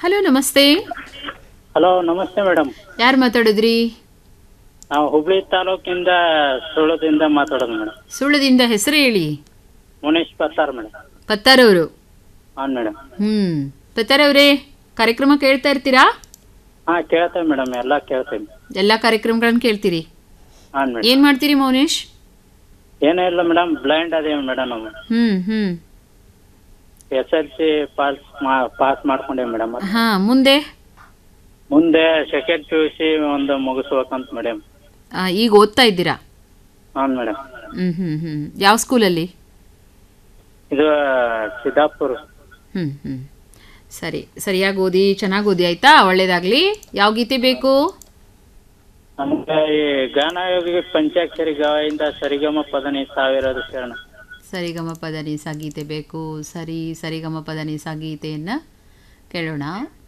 hello ನಮಸ್ತೆ hello ನಮಸ್ತೆ madam ಯಾರು ಮಾತಾಡಿದ್ರಿ ನಾವು ಹುಬ್ಳಿ ತಾಲೂಕಿಂದ ಸುಳ್ಳದಿಂದ ಮಾತಾಡೋದು ಮೇಡಮ್ ಸುಳ್ಳದಿಂದ ಹೆಸರು ಹೇಳಿ ಮುನೀಶ್ ಪತ್ತಾರ್ ಮೇಡಮ್ ಪತ್ತಾರವರು ಹಾಂ ಮೇಡಮ್ ಹ್ಮ್ ಪತ್ತಾರವರೇ ಕಾರ್ಯಕ್ರಮ ಕೇಳ್ತಾ ಇರ್ತೀರಾ ಹಾಂ ಕೇಳ್ತೇವೆ ಮೇಡಮ್ ಎಲ್ಲ ಕೇಳ್ತೇವೆ ಎಲ್ಲ ಕಾರ್ಯಕ್ರಮಗಳನ್ನು ಕೇಳ್ತೀರಿ ಹಾಂ ಮೇಡಮ್ ಏನ್ ಮಾಡ್ತೀರಿ ಮೌನೇಶ್ ಏನೂ ಇಲ್ಲ ಮೇಡಮ್ ಬ್ಲೈಂಡ್ ಅದೇವಿ ಮೇಡಮ್ ನಾವು ಹ್ಮ್ ಹ್ಮ್ S L C pass pass ಮಾಡ್ಕೊಂಡೇವಿ ಮೇಡಮ್ ಹಾ ಮುಂದೆ ಮುಂದೆ ಸೆಕೆಂಡ್ ಪಿ ಯು ಸಿ ಒಂದು ಮುಗಿಸ್ಬೇಕಂತ ಮೇಡಮ್ ಆ, ಈಗ ಓದ್ತಾ ಇದ್ದೀರಾ ಹಾಂ ಮೇಡಮ್ ಹ್ಮ್ ಹ್ಮ್ ಹ್ಮ್ ಯಾವ ಸ್ಕೂಲಲ್ಲಿ ಇದು ಸಿದ್ದಾಪುರ ಹ್ಮ್ ಹ್ಮ್ ಸರಿ ಸರಿಯಾಗಿ ಓದಿ ಚೆನ್ನಾಗಿ ಓದಿ ಆಯ್ತಾ ಒಳ್ಳೇದಾಗ್ಲಿ ಯಾವ ಗೀತೆ ಬೇಕು ನಮ್ಗೆ ಈ ಗಾನಯೋಗಿ ಪಂಚಾಕ್ಷರಿ ಗಾಯಿಂದ ಸರಿಗಮ ಪದನಿ ಸಾವಿರದ ಶರಣ ಸರಿಗಮ ಪದನಿ ಗೀತೆ ಬೇಕು ಸರಿ ಸರಿಗಮ ಪದನಿ ಗೀತೆಯನ್ನು ಕೇಳೋಣ